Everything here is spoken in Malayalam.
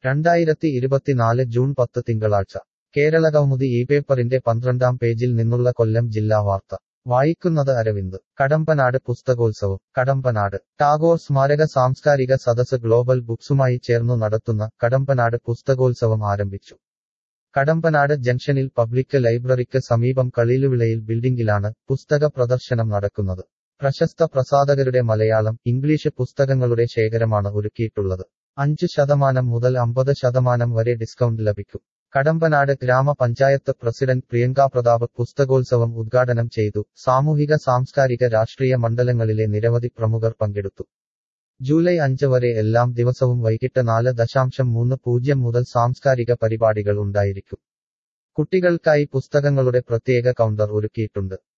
രണ്ടായിരത്തി ഇരുപത്തിനാല് ജൂൺ പത്ത് തിങ്കളാഴ്ച കേരളകൗമുദി ഈ പേപ്പറിന്റെ പന്ത്രണ്ടാം പേജിൽ നിന്നുള്ള കൊല്ലം ജില്ലാ വാർത്ത വായിക്കുന്നത് അരവിന്ദ് കടമ്പനാട് പുസ്തകോത്സവം കടമ്പനാട് ടാഗോർ സ്മാരക സാംസ്കാരിക സദസ് ഗ്ലോബൽ ബുക്സുമായി ചേർന്നു നടത്തുന്ന കടമ്പനാട് പുസ്തകോത്സവം ആരംഭിച്ചു കടമ്പനാട് ജംഗ്ഷനിൽ പബ്ലിക് ലൈബ്രറിക്ക് സമീപം കളിലുവിളയിൽ ബിൽഡിംഗിലാണ് പുസ്തക പ്രദർശനം നടക്കുന്നത് പ്രശസ്ത പ്രസാധകരുടെ മലയാളം ഇംഗ്ലീഷ് പുസ്തകങ്ങളുടെ ശേഖരമാണ് ഒരുക്കിയിട്ടുള്ളത് അഞ്ച് ശതമാനം മുതൽ അമ്പത് ശതമാനം വരെ ഡിസ്കൗണ്ട് ലഭിക്കും കടമ്പനാട് ഗ്രാമപഞ്ചായത്ത് പ്രസിഡന്റ് പ്രിയങ്ക പ്രതാപ് പുസ്തകോത്സവം ഉദ്ഘാടനം ചെയ്തു സാമൂഹിക സാംസ്കാരിക രാഷ്ട്രീയ മണ്ഡലങ്ങളിലെ നിരവധി പ്രമുഖർ പങ്കെടുത്തു ജൂലൈ അഞ്ച് വരെ എല്ലാം ദിവസവും വൈകിട്ട് നാല് ദശാംശം മൂന്ന് പൂജ്യം മുതൽ സാംസ്കാരിക പരിപാടികൾ ഉണ്ടായിരിക്കും കുട്ടികൾക്കായി പുസ്തകങ്ങളുടെ പ്രത്യേക കൗണ്ടർ ഒരുക്കിയിട്ടുണ്ട്